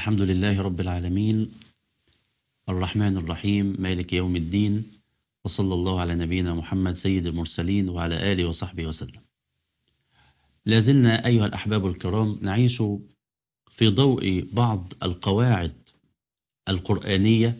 الحمد لله رب العالمين الرحمن الرحيم مالك يوم الدين وصلى الله على نبينا محمد سيد المرسلين وعلى آله وصحبه وسلم لازلنا أيها الأحباب الكرام نعيش في ضوء بعض القواعد القرآنية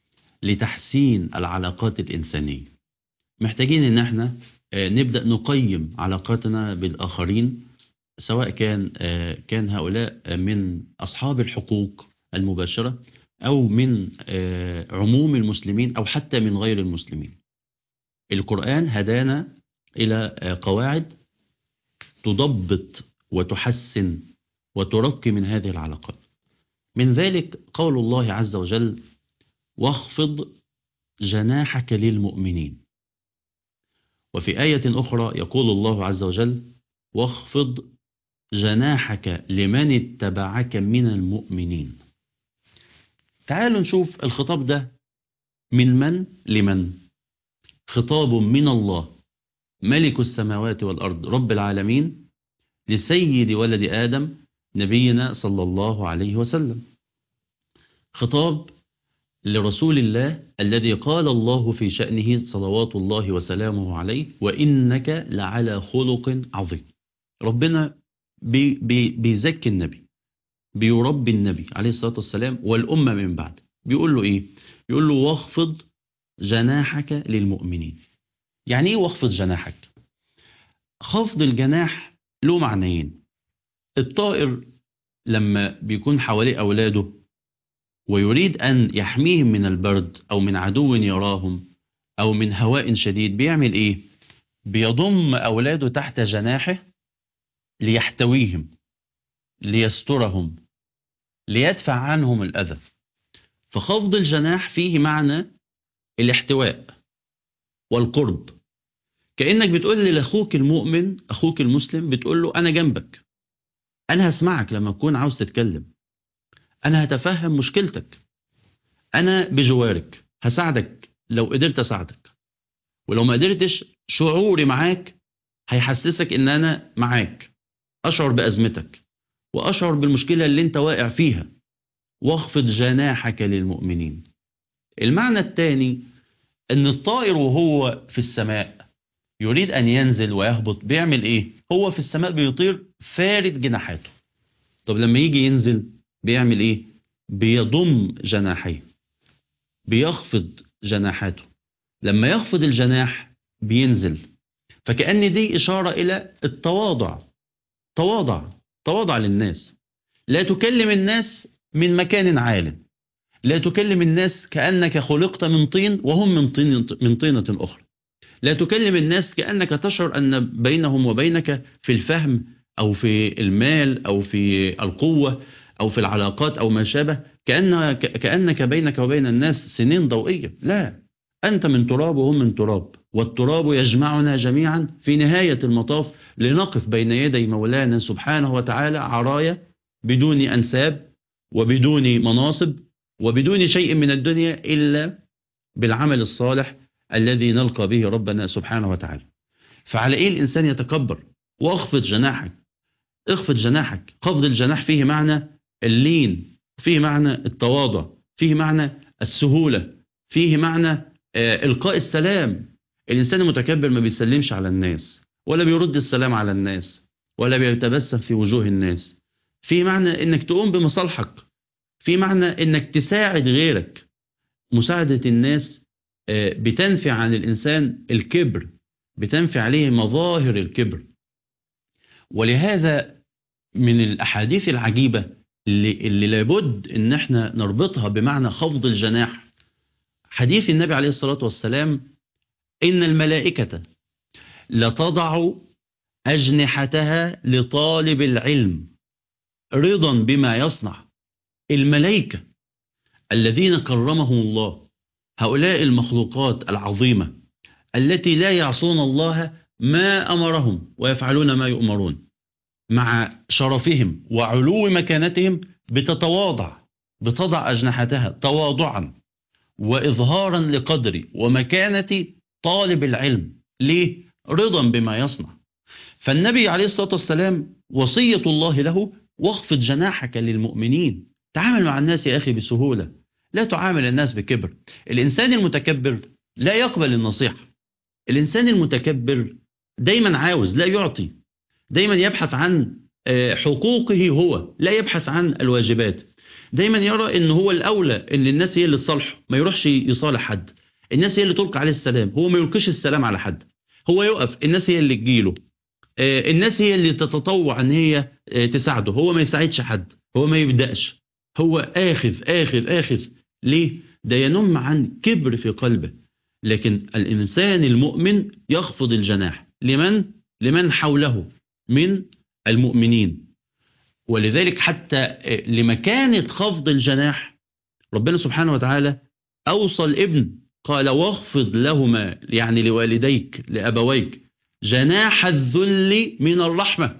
لتحسين العلاقات الإنسانية محتاجين ان احنا نبدأ نقيم علاقاتنا بالآخرين سواء كان كان هؤلاء من أصحاب الحقوق المباشرة أو من عموم المسلمين أو حتى من غير المسلمين القرآن هدانا إلى قواعد تضبط وتحسن وترقي من هذه العلاقات من ذلك قول الله عز وجل واخفض جناحك للمؤمنين وفي آية أخرى يقول الله عز وجل واخفض جناحك لمن اتبعك من المؤمنين تعالوا نشوف الخطاب ده من من لمن خطاب من الله ملك السماوات والأرض رب العالمين لسيد ولد آدم نبينا صلى الله عليه وسلم خطاب لرسول الله الذي قال الله في شأنه صلوات الله وسلامه عليه وإنك لعلى خلق عظيم ربنا بي بي بيزكي النبي بيربي النبي عليه الصلاة والسلام والأمة من بعد بيقول له إيه بيقول له واخفض جناحك للمؤمنين يعني إيه واخفض جناحك خفض الجناح له معنيين الطائر لما بيكون حواليه أولاده ويريد أن يحميهم من البرد أو من عدو يراهم أو من هواء شديد بيعمل إيه بيضم أولاده تحت جناحه ليحتويهم ليسترهم ليدفع عنهم الأذى فخفض الجناح فيه معنى الاحتواء والقرب كأنك بتقول لأخوك المؤمن أخوك المسلم بتقول له أنا جنبك أنا هسمعك لما تكون عاوز تتكلم أنا هتفهم مشكلتك أنا بجوارك هساعدك لو قدرت أساعدك ولو ما قدرتش شعوري معاك هيحسسك إن أنا معاك أشعر بأزمتك وأشعر بالمشكلة اللي أنت واقع فيها واخفض جناحك للمؤمنين المعنى الثاني أن الطائر وهو في السماء يريد أن ينزل ويهبط بيعمل إيه؟ هو في السماء بيطير فارد جناحاته طب لما يجي ينزل بيعمل إيه؟ بيضم جناحيه بيخفض جناحاته لما يخفض الجناح بينزل فكأن دي إشارة إلى التواضع تواضع تواضع للناس لا تكلم الناس من مكان عال لا تكلم الناس كأنك خلقت من طين وهم من طين من طينة أخرى لا تكلم الناس كأنك تشعر أن بينهم وبينك في الفهم أو في المال أو في القوة أو في العلاقات أو ما شابه كأن كأنك بينك وبين الناس سنين ضوئية لا أنت من تراب وهم من تراب والتراب يجمعنا جميعا في نهاية المطاف لنقف بين يدي مولانا سبحانه وتعالى عرايا بدون أنساب وبدون مناصب وبدون شيء من الدنيا إلا بالعمل الصالح الذي نلقى به ربنا سبحانه وتعالى فعلى إيه الإنسان يتكبر واخفض جناحك اخفض جناحك خفض الجناح فيه معنى اللين فيه معنى التواضع فيه معنى السهولة فيه معنى إلقاء السلام الإنسان المتكبر ما بيسلمش على الناس ولا بيرد السلام على الناس ولا بيتبسم في وجوه الناس في معنى انك تقوم بمصالحك في معنى انك تساعد غيرك مساعدة الناس بتنفي عن الإنسان الكبر بتنفي عليه مظاهر الكبر ولهذا من الأحاديث العجيبة اللي, اللي لابد ان احنا نربطها بمعنى خفض الجناح حديث النبي عليه الصلاة والسلام إن الملائكة لتضع أجنحتها لطالب العلم رضا بما يصنع الملائكة الذين كرمهم الله هؤلاء المخلوقات العظيمة التي لا يعصون الله ما أمرهم ويفعلون ما يؤمرون مع شرفهم وعلو مكانتهم بتتواضع بتضع أجنحتها تواضعا وإظهارا لقدر ومكانة طالب العلم ليه؟ رضا بما يصنع فالنبي عليه الصلاة والسلام وصية الله له واخفض جناحك للمؤمنين تعامل مع الناس يا أخي بسهولة لا تعامل الناس بكبر الإنسان المتكبر لا يقبل النصيحة الإنسان المتكبر دايما عاوز لا يعطي دايما يبحث عن آه، حقوقه هو لا يبحث عن الواجبات دايما يرى ان هو الاولى ان الناس هي اللي تصالحه ما يروحش يصالح حد الناس هي اللي تلقي عليه السلام هو ما يلقيش السلام على حد هو يقف الناس هي اللي تجيله آه، الناس هي اللي تتطوع ان هي آه، تساعده هو ما يساعدش حد هو ما يبدأش هو آخذ آخذ آخذ ليه ده ينم عن كبر في قلبه لكن الإنسان المؤمن يخفض الجناح لمن لمن حوله من المؤمنين ولذلك حتى لمكانة خفض الجناح ربنا سبحانه وتعالى أوصى الابن قال واخفض لهما يعني لوالديك لأبويك جناح الذل من الرحمة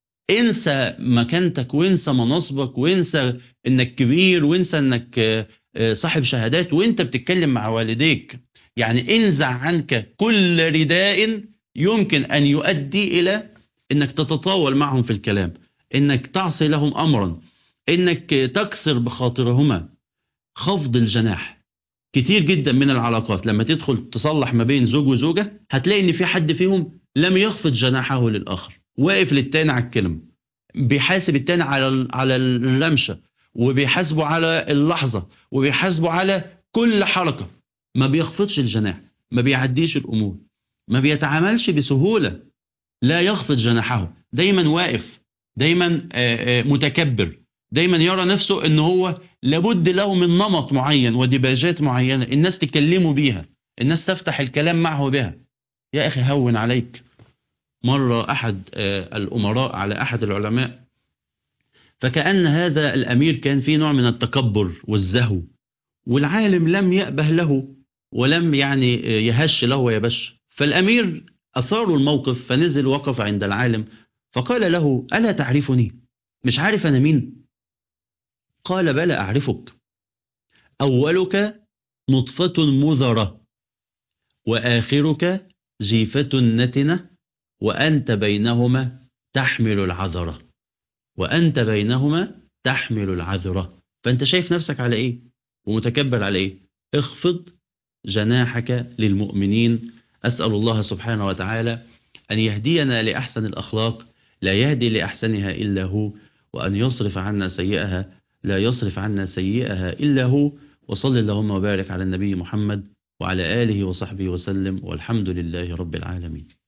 انسى مكانتك وانسى مناصبك وانسى انك كبير وانسى انك آه، آه، صاحب شهادات وانت بتتكلم مع والديك يعني انزع عنك كل رداء يمكن ان يؤدي الى انك تتطاول معهم في الكلام انك تعصي لهم امرا انك تكسر بخاطرهما خفض الجناح كتير جدا من العلاقات لما تدخل تصلح ما بين زوج وزوجة هتلاقي ان في حد فيهم لم يخفض جناحه للاخر واقف للتاني على الكلمة بيحاسب التاني على على الرمشة وبيحاسبه على اللحظة وبيحاسبه على كل حركة ما بيخفضش الجناح ما بيعديش الامور ما بيتعاملش بسهولة لا يخفض جناحه دايما واقف دايما آه، آه، متكبر دايما يرى نفسه ان هو لابد له من نمط معين ودباجات معينة الناس تكلمه بيها الناس تفتح الكلام معه بها يا اخي هون عليك مرة احد آه، الامراء على احد العلماء فكأن هذا الامير كان فيه نوع من التكبر والزهو والعالم لم يأبه له ولم يعني يهش له ويبش فالامير اثاروا الموقف فنزل وقف عند العالم فقال له ألا تعرفني مش عارف أنا مين قال بلى أعرفك أولك نطفة مذرة وآخرك جيفة نتنة وأنت بينهما تحمل العذرة وأنت بينهما تحمل العذرة فأنت شايف نفسك على إيه ومتكبر على إيه اخفض جناحك للمؤمنين أسأل الله سبحانه وتعالى أن يهدينا لأحسن الأخلاق لا يهدي لأحسنها إلا هو وأن يصرف عنا سيئها لا يصرف عنا سيئها إلا هو وصل اللهم وبارك على النبي محمد وعلى آله وصحبه وسلم والحمد لله رب العالمين